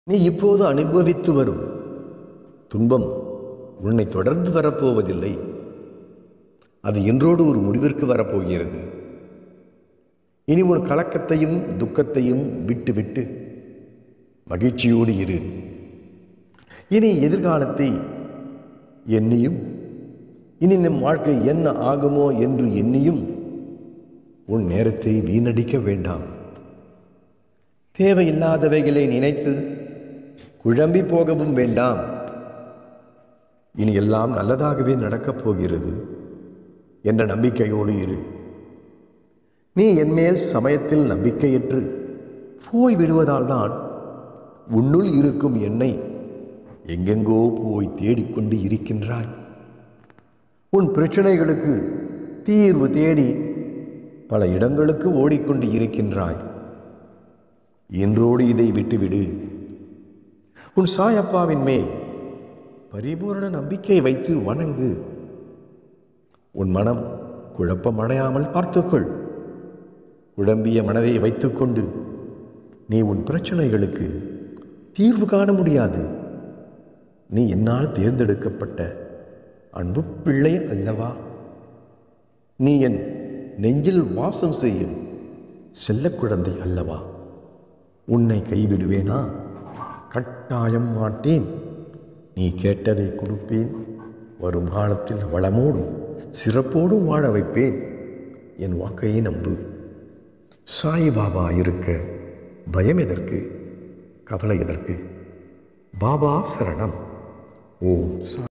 நீ இப்போது அனுபவித்து வரும் துன்பம் உன்னை தொடர்ந்து வரப்போவதில்லை அது இன்றோடு ஒரு முடிவிற்கு வரப்போகிறது இனி உன் கலக்கத்தையும் துக்கத்தையும் விட்டு விட்டு மகிழ்ச்சியோடு இரு இனி எதிர்காலத்தை எண்ணியும் இனி நம் வாழ்க்கை என்ன ஆகுமோ என்று எண்ணியும் உன் நேரத்தை வீணடிக்க வேண்டாம் தேவையில்லாதவைகளை நினைத்து குழம்பி போகவும் வேண்டாம் இனி எல்லாம் நல்லதாகவே நடக்கப் போகிறது என்ற நம்பிக்கையோடு இரு நீ என்மேல் சமயத்தில் நம்பிக்கையற்று போய் விடுவதால் தான் உன்னுள் இருக்கும் என்னை எங்கெங்கோ போய் தேடிக்கொண்டு இருக்கின்றாய் உன் பிரச்சனைகளுக்கு தீர்வு தேடி பல இடங்களுக்கு ஓடிக்கொண்டு இருக்கின்றாய் இன்றோடு இதை விட்டுவிடு உன் சாயப்பாவின் மேல் பரிபூரண நம்பிக்கை வைத்து வணங்கு உன் மனம் குழப்பமடையாமல் பார்த்துக்கொள் குழம்பிய மனதை வைத்துக்கொண்டு நீ உன் பிரச்சனைகளுக்கு தீர்வு காண முடியாது நீ என்னால் தேர்ந்தெடுக்கப்பட்ட அன்பு பிள்ளை அல்லவா நீ என் நெஞ்சில் வாசம் செய்யும் செல்ல குழந்தை அல்லவா உன்னை கைவிடுவேனா கட்டாயம் மாட்டேன் நீ கேட்டதை கொடுப்பேன் வரும் காலத்தில் வளமோடும் சிறப்போடும் வாழ வைப்பேன் என் வாக்கையை நம்பு சாய்பாபா இருக்க பயம் எதற்கு கவலை எதற்கு பாபா சரணம் ஓம் சா